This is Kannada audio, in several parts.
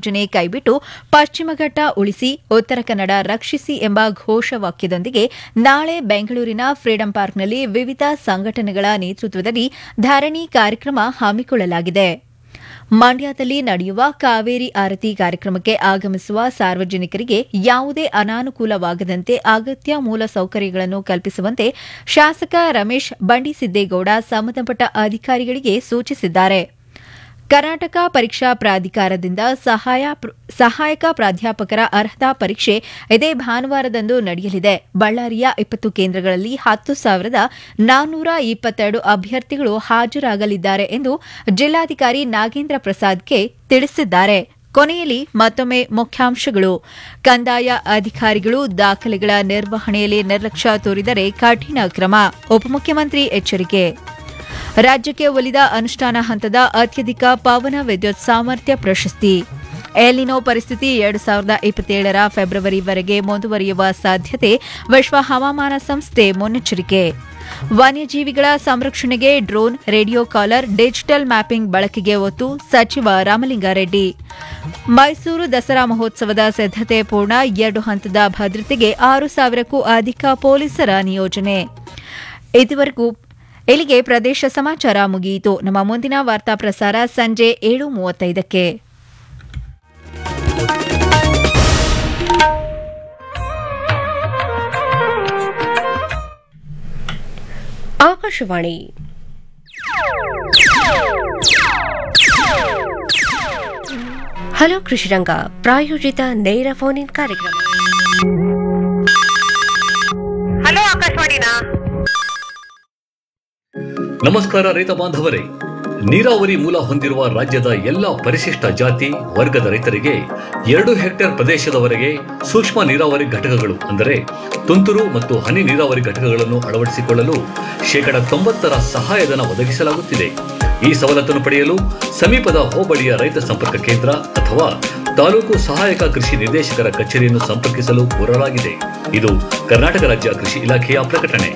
ಯೋಜನೆ ಕೈಬಿಟ್ಟು ಪಶ್ಚಿಮ ಘಟ್ಟ ಉಳಿಸಿ ಉತ್ತರ ಕನ್ನಡ ರಕ್ಷಿಸಿ ಎಂಬ ಘೋಷವಾಕ್ಯದೊಂದಿಗೆ ನಾಳೆ ಬೆಂಗಳೂರಿನ ಫ್ರೀಡಂ ಪಾರ್ಕ್ನಲ್ಲಿ ವಿವಿಧ ಸಂಘಟನೆಗಳ ನೇತೃತ್ವದಲ್ಲಿ ಧರಣಿ ಕಾರ್ಯಕ್ರಮ ಹಮ್ಮಿಕೊಳ್ಳಲಾಗಿದೆ ಮಂಡ್ಯದಲ್ಲಿ ನಡೆಯುವ ಕಾವೇರಿ ಆರತಿ ಕಾರ್ಯಕ್ರಮಕ್ಕೆ ಆಗಮಿಸುವ ಸಾರ್ವಜನಿಕರಿಗೆ ಯಾವುದೇ ಅನಾನುಕೂಲವಾಗದಂತೆ ಅಗತ್ಯ ಮೂಲಸೌಕರ್ಯಗಳನ್ನು ಕಲ್ಪಿಸುವಂತೆ ಶಾಸಕ ರಮೇಶ್ ಬಂಡಿಸಿದ್ದೇಗೌಡ ಸಂಬಂಧಪಟ್ಟ ಅಧಿಕಾರಿಗಳಿಗೆ ಸೂಚಿಸಿದ್ದಾರೆ ಕರ್ನಾಟಕ ಪರೀಕ್ಷಾ ಪ್ರಾಧಿಕಾರದಿಂದ ಸಹಾಯಕ ಪ್ರಾಧ್ಯಾಪಕರ ಅರ್ಹತಾ ಪರೀಕ್ಷೆ ಇದೇ ಭಾನುವಾರದಂದು ನಡೆಯಲಿದೆ ಬಳ್ಳಾರಿಯ ಇಪ್ಪತ್ತು ಕೇಂದ್ರಗಳಲ್ಲಿ ಹತ್ತು ಸಾವಿರದ ನಾನ್ನೂರ ಇಪ್ಪತ್ತೆರಡು ಅಭ್ಯರ್ಥಿಗಳು ಹಾಜರಾಗಲಿದ್ದಾರೆ ಎಂದು ಜಿಲ್ಲಾಧಿಕಾರಿ ನಾಗೇಂದ್ರ ಪ್ರಸಾದ್ಗೆ ತಿಳಿಸಿದ್ದಾರೆ ಕೊನೆಯಲ್ಲಿ ಮತ್ತೊಮ್ಮೆ ಮುಖ್ಯಾಂಶಗಳು ಕಂದಾಯ ಅಧಿಕಾರಿಗಳು ದಾಖಲೆಗಳ ನಿರ್ವಹಣೆಯಲ್ಲಿ ನಿರ್ಲಕ್ಷ್ಯ ತೋರಿದರೆ ಕಠಿಣ ಕ್ರಮ ಉಪಮುಖ್ಯಮಂತ್ರಿ ಎಚ್ಚರಿಕೆ ರಾಜ್ಯಕ್ಕೆ ಒಲಿದ ಅನುಷ್ಠಾನ ಹಂತದ ಅತ್ಯಧಿಕ ಪವನ ವಿದ್ಯುತ್ ಸಾಮರ್ಥ್ಯ ಪ್ರಶಸ್ತಿ ಎಲಿನೋ ಪರಿಸ್ಥಿತಿ ಎರಡು ಸಾವಿರದ ಇಪ್ಪತ್ತೇಳರ ಫೆಬ್ರವರಿವರೆಗೆ ಮುಂದುವರಿಯುವ ಸಾಧ್ಯತೆ ವಿಶ್ವ ಹವಾಮಾನ ಸಂಸ್ಥೆ ಮುನ್ನೆಚ್ಚರಿಕೆ ವನ್ಯಜೀವಿಗಳ ಸಂರಕ್ಷಣೆಗೆ drone radio collar digital mapping ಬಳಕೆಗೆ ಒತ್ತು ಸಚಿವ ರಾಮಲಿಂಗಾರೆಡ್ಡಿ ಮೈಸೂರು ದಸರಾ ಮಹೋತ್ಸವದ ಸಿದ್ದತೆ ಪೂರ್ಣ ಎರಡು ಹಂತದ ಭದ್ರತೆಗೆ ಆರು ಸಾವಿರಕ್ಕೂ ಅಧಿಕ ಪೊಲೀಸರ ನಿಯೋಜನೆ ಇದುವರೆಗೂ ಇಲ್ಲಿಗೆ ಪ್ರದೇಶ ಸಮಾಚಾರ ಮುಗಿಯಿತು ನಮ್ಮ ಮುಂದಿನ ವಾರ್ತಾ ಪ್ರಸಾರ ಸಂಜೆ ಏಳು ಮೂವತ್ತೈದಕ್ಕೆ ಆಕಾಶವಾಣಿ ಹಲೋ ಕೃಷಿರಂಗ ಪ್ರಾಯೋಜಿತ ನೇರ ಫೋನ್ ಇನ್ ಕಾರ್ಯಕ್ರಮ ಹಲೋ ಆಕಾಶವಾಣಿನಾ ನಮಸ್ಕಾರ ರೈತ ಬಾಂಧವರೇ ನೀರಾವರಿ ಮೂಲ ಹೊಂದಿರುವ ರಾಜ್ಯದ ಎಲ್ಲ ಪರಿಶಿಷ್ಟ ಜಾತಿ ವರ್ಗದ ರೈತರಿಗೆ ಎರಡು ಹೆಕ್ಟೇರ್ ಪ್ರದೇಶದವರೆಗೆ ಸೂಕ್ಷ್ಮ ನೀರಾವರಿ ಘಟಕಗಳು ಅಂದರೆ ತುಂತುರು ಮತ್ತು ಹನಿ ನೀರಾವರಿ ಘಟಕಗಳನ್ನು ಅಳವಡಿಸಿಕೊಳ್ಳಲು ಶೇಕಡ ತೊಂಬತ್ತರ ಸಹಾಯಧನ ಒದಗಿಸಲಾಗುತ್ತಿದೆ ಈ ಸವಲತ್ತನ್ನು ಪಡೆಯಲು ಸಮೀಪದ ಹೋಬಳಿಯ ರೈತ ಸಂಪರ್ಕ ಕೇಂದ್ರ ಅಥವಾ ತಾಲೂಕು ಸಹಾಯಕ ಕೃಷಿ ನಿರ್ದೇಶಕರ ಕಚೇರಿಯನ್ನು ಸಂಪರ್ಕಿಸಲು ಕೋರಲಾಗಿದೆ ಇದು ಕರ್ನಾಟಕ ರಾಜ್ಯ ಕೃಷಿ ಇಲಾಖೆಯ ಪ್ರಕಟಣೆ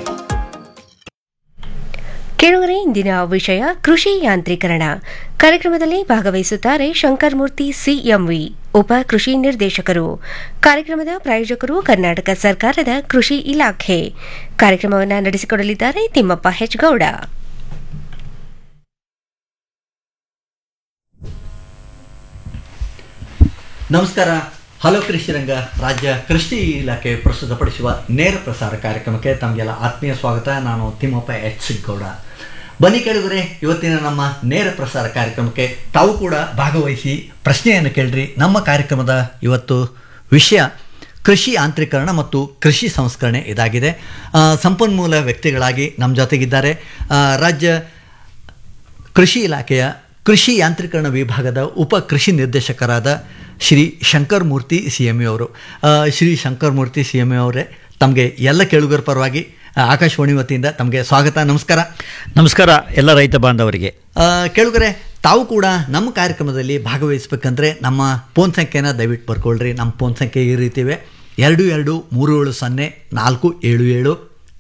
ಕೇಳುಗರೆ ಇಂದಿನ ವಿಷಯ ಕೃಷಿ ಯಾಂತ್ರೀಕರಣ ಕಾರ್ಯಕ್ರಮದಲ್ಲಿ ಭಾಗವಹಿಸುತ್ತಾರೆ ಶಂಕರಮೂರ್ತಿ ಸಿಎಂವಿ ಉಪ ಕೃಷಿ ನಿರ್ದೇಶಕರು ಕಾರ್ಯಕ್ರಮದ ಪ್ರಾಯೋಜಕರು ಕರ್ನಾಟಕ ಸರ್ಕಾರದ ಕೃಷಿ ಇಲಾಖೆ ಕಾರ್ಯಕ್ರಮವನ್ನು ನಡೆಸಿಕೊಡಲಿದ್ದಾರೆ ತಿಮ್ಮಪ್ಪ ಹೆಚ್ಗೌಡ ನಮಸ್ಕಾರ ಹಲೋ ಕೃಷಿ ರಂಗ ರಾಜ್ಯ ಕೃಷಿ ಇಲಾಖೆ ಪ್ರಸ್ತುತಪಡಿಸುವ ನೇರ ಪ್ರಸಾರ ಕಾರ್ಯಕ್ರಮಕ್ಕೆ ತಮಗೆಲ್ಲ ಆತ್ಮೀಯ ಸ್ವಾಗತ ನಾನು ತಿಮ್ಮಪ್ಪ ಎಚ್ ಸಿಗ್ಗೌಡ ಬನ್ನಿ ಕೇಳಿದರೆ ಇವತ್ತಿನ ನಮ್ಮ ನೇರ ಪ್ರಸಾರ ಕಾರ್ಯಕ್ರಮಕ್ಕೆ ತಾವು ಕೂಡ ಭಾಗವಹಿಸಿ ಪ್ರಶ್ನೆಯನ್ನು ಕೇಳ್ರಿ ನಮ್ಮ ಕಾರ್ಯಕ್ರಮದ ಇವತ್ತು ವಿಷಯ ಕೃಷಿ ಯಾಂತ್ರೀಕರಣ ಮತ್ತು ಕೃಷಿ ಸಂಸ್ಕರಣೆ ಇದಾಗಿದೆ ಆ, ಸಂಪನ್ಮೂಲ ವ್ಯಕ್ತಿಗಳಾಗಿ ನಮ್ಮ ಜೊತೆಗಿದ್ದಾರೆ ಆ, ರಾಜ್ಯ ಕೃಷಿ ಇಲಾಖೆಯ ಕೃಷಿ ಯಾಂತ್ರೀಕರಣ ವಿಭಾಗದ ಉಪ ಕೃಷಿ ನಿರ್ದೇಶಕರಾದ ಶ್ರೀ ಶಂಕರ್ ಮೂರ್ತಿ ಸಿ ಎಮ್ ಅವರು ಆ, ಶ್ರೀ ಶಂಕರ್ ಮೂರ್ತಿ ಸಿ ಎಮ್ ಅವರೇ ತಮಗೆ ಎಲ್ಲ ಕೇಳುಗರ ಪರವಾಗಿ ಆ, ಆಕಾಶವಾಣಿ ವತಿಯಿಂದ ತಮಗೆ ಸ್ವಾಗತ ನಮಸ್ಕಾರ ನಮಸ್ಕಾರ ಎಲ್ಲ ರೈತ ಬಾಂಧವರಿಗೆ ಆ, ಕೇಳುಗರೆ ತಾವು ಕೂಡ ನಮ್ಮ ಕಾರ್ಯಕ್ರಮದಲ್ಲಿ ಭಾಗವಹಿಸ್ಬೇಕಂದ್ರೆ ನಮ್ಮ ಫೋನ್ ಸಂಖ್ಯೆನ ದಯವಿಟ್ಟು ಬರ್ಕೊಳ್ರಿ ನಮ್ಮ ಫೋನ್ ಸಂಖ್ಯೆ ಈ ರೀತಿ ಇವೆ ಎರಡು ಎರಡು ಮೂರು ಏಳು ಸೊನ್ನೆ ನಾಲ್ಕು ಏಳು ಏಳು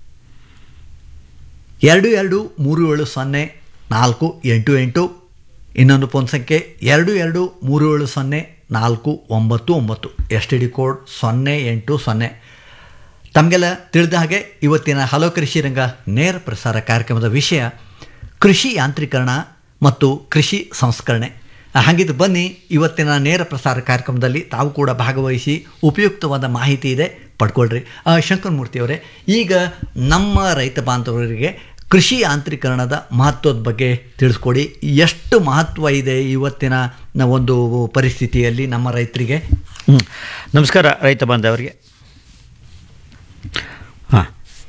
ಎರಡು ಎರಡು ಮೂರು ಏಳು ಸೊನ್ನೆ ನಾಲ್ಕು ಎಂಟು ಎಂಟು ಇನ್ನೊಂದು ಫೋನ್ ಸಂಖ್ಯೆ ಎರಡು ಎರಡು ಮೂರು ಏಳು ಸೊನ್ನೆ ನಾಲ್ಕು ಒಂಬತ್ತು ಒಂಬತ್ತು ಎಸ್ ಟಿ ಡಿ ಕೋಡ್ ಸೊನ್ನೆ ಎಂಟು ಸೊನ್ನೆ ತಮಗೆಲ್ಲ ತಿಳಿದ ಹಾಗೆ ಇವತ್ತಿನ ಹಲೋ ಕೃಷಿ ರಂಗ ನೇರ ಪ್ರಸಾರ ಕಾರ್ಯಕ್ರಮದ ವಿಷಯ ಕೃಷಿ ಯಾಂತ್ರೀಕರಣ ಮತ್ತು ಕೃಷಿ ಸಂಸ್ಕರಣೆ ಹಾಗಿದ್ದು ಬನ್ನಿ ಇವತ್ತಿನ ನೇರ ಪ್ರಸಾರ ಕಾರ್ಯಕ್ರಮದಲ್ಲಿ ತಾವು ಕೂಡ ಭಾಗವಹಿಸಿ ಉಪಯುಕ್ತವಾದ ಮಾಹಿತಿ ಇದೆ ಪಡ್ಕೊಳ್ರಿ ಆ, ಶಂಕರ್ ಮೂರ್ತಿಯವರೇ ಈಗ ನಮ್ಮ ರೈತ ಬಾಂಧವರಿಗೆ ಕೃಷಿ ಯಾಂತ್ರೀಕರಣದ ಮಹತ್ವದ ಬಗ್ಗೆ ತಿಳಿಸ್ಕೊಡಿ ಎಷ್ಟು ಮಹತ್ವ ಇದೆ ಇವತ್ತಿನ ನ ಒಂದು ಪರಿಸ್ಥಿತಿಯಲ್ಲಿ ನಮ್ಮ ರೈತರಿಗೆ ಹ್ಮ್. ನಮಸ್ಕಾರ ರೈತ ಬಾಂಧವರಿಗೆ ಹಾಂ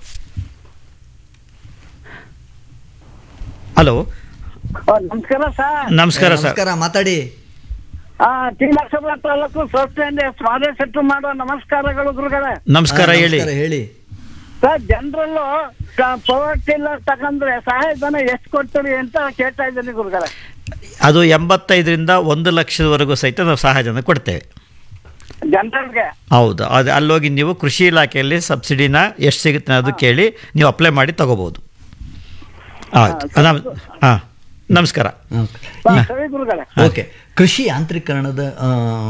ಹಲೋ ಆ, ನಮಸ್ಕಾರ ಸರ್ ನಮಸ್ಕಾರ ಸರ್ ನಮಸ್ಕಾರ ಮಾತಾಡಿ ಆ ಟಿ ನರಸೀಪುರ ತಾಲೂಕು ಸಂಸ್ಥೆಯಿಂದ ಸ್ವಾದೇ ಸೆಟ್ಟು ಮಾಡೋ ನಮಸ್ಕಾರಗಳು ಗುರುಗಳೇ ನಮಸ್ಕಾರ ಆ, ಹೇಳಿ ನಮಸ್ಕಾರ ಹೇಳಿ ಸರ್ ಜನರಲ್ಲು ಪವರ್ ಟಿಲ್ಲರ್ ತಗೊಂಡ್ರೆ ಸಹಾಯಧನ ಎಷ್ಟು ಕೊಡ್ತೀರಿ ಅಂತ ಕೇಳ್ತಾ ಇದ್ದೀನಿ ಗುರುಗಳೇ ಅದು ಎಂಬತ್ತೈದರಿಂದ ಒಂದು ಲಕ್ಷದವರೆಗೂ ಸಹಿತ ನಾವು ಸಹಾಯಧನ ಕೊಡ್ತೇವೆ ಜನರಲ್ಗೆ ಹೌದು ಅದು ಅಲ್ಲೋಗಿ ನೀವು ಕೃಷಿ ಇಲಾಖೆಯಲ್ಲಿ ಸಬ್ಸಿಡಿನ ಎಷ್ಟು ಸಿಗುತ್ತೆ ಅದು ಕೇಳಿ ನೀವು ಅಪ್ಲೈ ಮಾಡಿ ತಗೋಬೋದು ಆಯ್ತು ನಮ್ ಹಾಂ ನಮಸ್ಕಾರ ಹ್ಮ್. ಸರಿ ಗುರುಗಳೇ ಓಕೆ ಕೃಷಿ ಯಾಂತ್ರೀಕರಣದ ಆ,